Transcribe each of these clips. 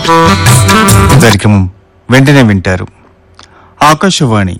కార్యక్రమం వెంటనే వింటారు ఆకాశవాణి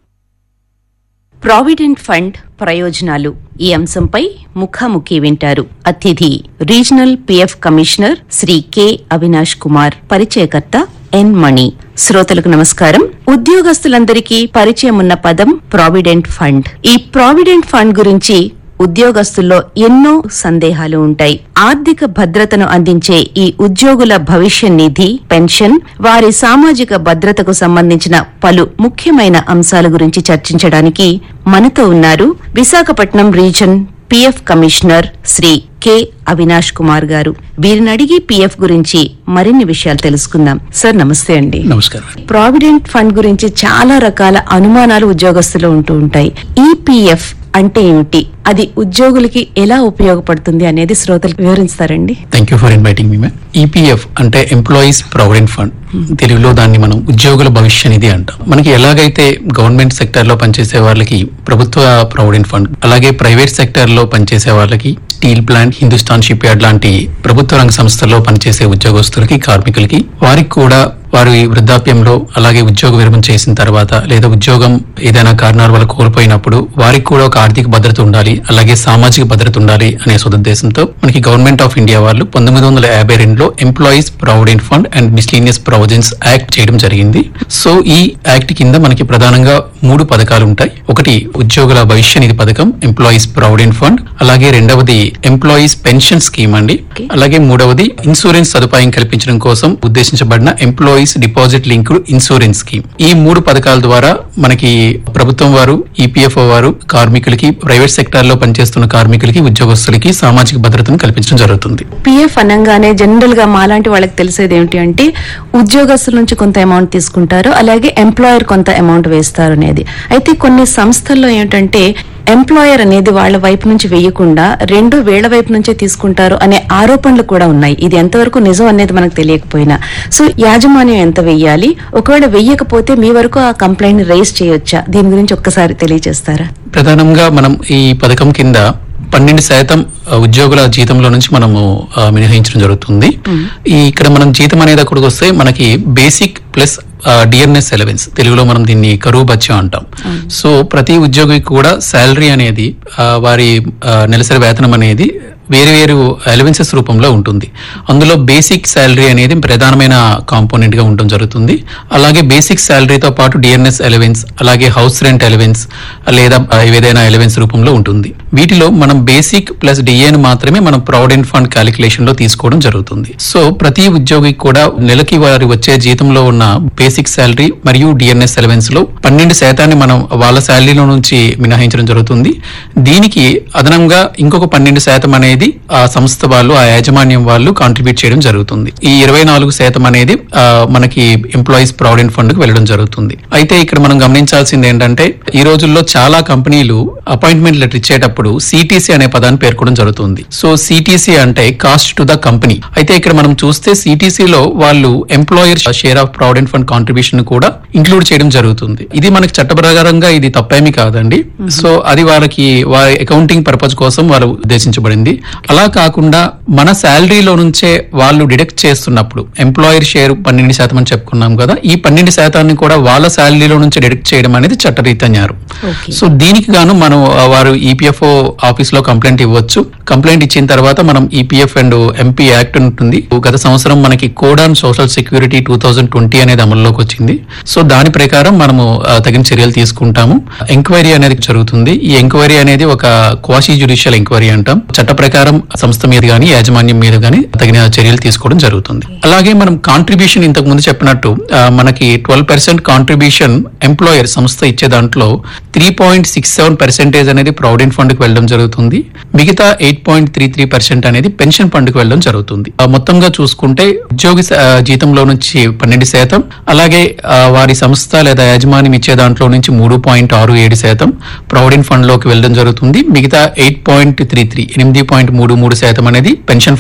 ప్రావిడెంట్ ఫండ్ ప్రయోజనాలు ఈ అంశంపై ముఖాముఖి వింటారు అతిథి regional PF commissioner Shri K Avinash Kumar పరిచయకర్త ఎన్ మణి శ్రోతలకు నమస్కారం ఉద్యోగస్తులందరికీ పరిచయం ఉన్న పదం ప్రావిడెంట్ ఫండ్ ఈ ప్రావిడెంట్ ఫండ్ గురించి ఉద్యోగస్తుల్లో ఎన్నో సందేహాలు ఉంటాయి ఆర్థిక భద్రతను అందించే ఈ ఉద్యోగుల భవిష్య నిధి పెన్షన్ వారి సామాజిక భద్రతకు సంబంధించిన పలు ముఖ్యమైన అంశాల గురించి చర్చించడానికి మనతో ఉన్నారు Visakhapatnam region PF commissioner Shri K Avinash Kumar garu వీరిని అడిగి పిఎఫ్ గురించి మరిన్ని విషయాలు తెలుసుకుందాం సార్ నమస్తే అండి నమస్కారం ప్రావిడెంట్ ఫండ్ గురించి చాలా రకాల అనుమానాలు ఉద్యోగస్తులు ఉంటూ ఉంటాయి ఈపీఎఫ్ అంటే ఏమిటి అది ఉద్యోగులకి ఎలా ఉపయోగపడుతుంది అనేది శ్రోతలకు వివరిస్తారండి thank you for inviting me ma'am EPF అంటే ఎంప్లాయీస్ ప్రావిడెంట్ ఫండ్ తెలుగులో దాన్ని మనం ఉద్యోగుల భవిష్య నిధి అంటాం మనకి ఎలాగైతే గవర్నమెంట్ సెక్టర్ లో పనిచేసే వాళ్ళకి ప్రభుత్వ ప్రావిడెంట్ ఫండ్ అలాగే ప్రైవేట్ సెక్టర్ లో పనిచేసే వాళ్ళకి steel plant Hindustan shipyard లాంటి ప్రభుత్వ రంగ సంస్థల్లో పనిచేసే ఉద్యోగస్తులకి కార్మికులకి వారికి కూడా వారి వృద్ధాప్యంలో అలాగే ఉద్యోగ విరమణ చేసిన తర్వాత లేదా ఉద్యోగం ఏదైనా కారణాల వల్ల కోల్పోయినప్పుడు వారికి కూడా ఒక ఆర్థిక భద్రత ఉండాలి అలాగే సామాజిక భద్రత ఉండాలి అనే సదుద్దేశంతో మనకి గవర్నమెంట్ ఆఫ్ ఇండియా వాళ్ళు పంతొమ్మిది వందల యాభై రెండులో employees provident fund and miscellaneous providence act చేయడం జరిగింది సో ఈ యాక్ట్ కింద మనకి ప్రధానంగా మూడు పథకాలు ఉంటాయి ఒకటి ఉద్యోగుల భవిష్య నిధి పథకం ఎంప్లాయీస్ ప్రావిడెంట్ ఫండ్ అలాగే రెండవది ఎంప్లాయీస్ పెన్షన్ స్కీమ్ అండి Okay. అలాగే మూడవది ఇన్సూరెన్స్ సదుపాయం కల్పించడం కోసం ఉద్దేశించబడిన employees deposit linked insurance scheme ఈ మూడు పథకాల ద్వారా మనకి ప్రభుత్వం వారు ఈపీఎఫ్ఓ వారు కార్మికులకి ప్రైవేట్ సెక్టార్ లో పనిచేస్తున్న కార్మికులకి ఉద్యోగస్తులకి సామాజిక భద్రతను కల్పించడం జరుగుతుంది పిఎఫ్ అనగానే జనరల్ గా మాలాంటి వాళ్ళకి తెలిసేది ఏమిటి అంటే ఉద్యోగస్తుల నుంచి కొంత అమౌంట్ తీసుకుంటారు అలాగే ఎంప్లాయర్ కొంత అమౌంట్ వేస్తారు అనేది అయితే కొన్ని సంస్థల్లో ఏంటంటే ఎంప్లాయర్ అనేది వాళ్ళ వైపు నుంచి వేయకుండా రెండు వేళ్ల వైపు నుంచే తీసుకుంటారు అనే ఆరోపణలు కూడా ఉన్నాయి ఇది ఎంతవరకు నిజం అనేది మనకు తెలియకపోయినా సో యాజమాన్యం ఎంత వెయ్యాలి ఒకవేళ వెయ్యకపోతే మీ వరకు ఆ కంప్లైంట్ రైజ్ చేయొచ్చా దీని గురించి ఒక్కసారి తెలియజేస్తారా ప్రధానంగా మనం ఈ పథకం కింద పన్నెండు శాతం ఆ, ఉద్యోగుల జీతంలో నుంచి మనము ఆ, మినహాయించడం జరుగుతుంది ఈ ఇక్కడ మనం జీతం అనేది అక్కడికి వస్తే మనకి బేసిక్ ప్లస్ డిఎన్ఎస్ ఎలవెన్స్ తెలుగులో మనం దీన్ని కరువు బత్యం అంటాం సో ప్రతి ఉద్యోగికి కూడా శాలరీ అనేది ఆ, వారి ఆ, నెలసరి వేతనం అనేది వేరు వేరు అలవెన్సెస్ రూపంలో ఉంటుంది అందులో బేసిక్ శాలరీ అనేది ప్రధానమైన కాంపోనెంట్ గా ఉండడం జరుగుతుంది అలాగే బేసిక్ శాలరీతో పాటు డిఎన్ఎస్ ఎలవెన్స్ అలాగే హౌస్ రెంట్ ఎలవెన్స్ లేదా ఆ, ఏదైనా ఎలవెన్స్ రూపంలో ఉంటుంది వీటిలో మనం బేసిక్ ప్లస్ డిఏను మాత్రమే మనం ప్రావిడెంట్ ఫండ్ క్యాలిక్యులేషన్ లో తీసుకోవడం జరుగుతుంది సో ప్రతి ఉద్యోగికి కూడా నెలకి వారి వచ్చే జీతంలో ఉన్న బేసిక్ శాలరీ మరియు డిఎన్ఎస్ ఎలవెన్స్ లో పన్నెండు శాతాన్ని మనం వాళ్ళ శాలరీలో నుంచి మినహాయించడం జరుగుతుంది దీనికి అదనంగా ఇంకొక పన్నెండు శాతం అనేది ఆ సంస్థ వాళ్ళు ఆ యాజమాన్యం వాళ్ళు కాంట్రిబ్యూట్ చేయడం జరుగుతుంది ఈ ఇరవై నాలుగు శాతం అనేది ఆ, మనకి ఎంప్లాయీస్ ప్రావిడెంట్ ఫండ్ కు వెళ్ళడం జరుగుతుంది అయితే ఇక్కడ మనం గమనించాల్సింది ఏంటంటే ఈ రోజుల్లో చాలా కంపెనీలు అపాయింట్మెంట్ లెటర్ ఇచ్చేటప్పుడు సిటిసి అనే పదాన్ని పేర్కొనడం జరుగుతుంది సో సిటిసి అంటే కాస్ట్ టు ద కంపెనీ అయితే ఇక్కడ మనం చూస్తే CTC లో వాళ్ళు employer share of provident fund contribution కూడా ఇంక్లూడ్ చేయడం జరుగుతుంది ఇది మనకి చట్ట ప్రకారంగా ఇది తప్పేమీ కాదండి సో అది వాళ్ళకి వారి అకౌంటింగ్ పర్పస్ కోసం వాళ్ళు ఉద్దేశించబడింది అలా కాకుండా మన శాలరీలో నుంచే వాళ్ళు డిడక్ట్ చేస్తున్నప్పుడు ఎంప్లాయర్ షేర్ పన్నెండు శాతం అని చెప్పుకున్నాం కదా ఈ పన్నెండు శాతాన్ని కూడా వాళ్ళ శాలరీలో నుంచి డిడక్ట్ చేయడం అనేది చట్టరీత్యా నేరం Okay. సో దీనికి గాను మనం ఆ, వారు ఈపీఎఫ్ఓ ఆఫీస్ లో కంప్లైంట్ ఇవ్వచ్చు కంప్లైంట్ ఇచ్చిన తర్వాత మనం ఈపీఎఫ్ అండ్ ఎంపీ యాక్ట్ ఉంటుంది గత సంవత్సరం మనకి code on social security two thousand twenty అనేది అమల్లోకి వచ్చింది సో దాని ప్రకారం మనము ఆ, తగిన చర్యలు తీసుకుంటాము ఎంక్వైరీ అనేది జరుగుతుంది ఈ ఎంక్వైరీ అనేది ఒక క్వాషీ జ్యుడిషియల్ ఎంక్వైరీ అంటాం చట్ట ప్రకారం సంస్థ మీద గానీ యాజమాన్యం మీద గానీ తగిన చర్యలు తీసుకోవడం జరుగుతుంది అలాగే మనం కాంట్రిబ్యూషన్ ఇంతకు ముందు చెప్పినట్టు ఆ, మనకి ట్వెల్వ్ పర్సెంట్ కాంట్రిబ్యూషన్ ఎంప్లాయర్ సంస్థ ఇచ్చే దాంట్లో three point six seven percentage అనేది ప్రావిడెంట్ ఫండ్ కి వెళ్ళడం జరుగుతుంది మిగతా eight point three three percent అనేది పెన్షన్ ఫండ్ కి వెళ్ళడం జరుగుతుంది ఆ, మొత్తంగా చూసుకుంటే ఉద్యోగి స- ఆ, జీతంలో నుంచి పన్నెండు శాతం అలాగే ఆ, వారి సంస్థ లేదా యాజమాన్యం ఇచ్చే దాంట్లో నుంచి మూడు పాయింట్ ఆరు ఏడు శాతం ప్రావిడెంట్ ఫండ్ లోకి వెళ్ళడం జరుగుతుంది మిగతా ఎయిట్ పాయింట్ త్రీ త్రీ ఎనిమిది పాయింట్ మూడు మూడు శాతం అనేది పెన్షన్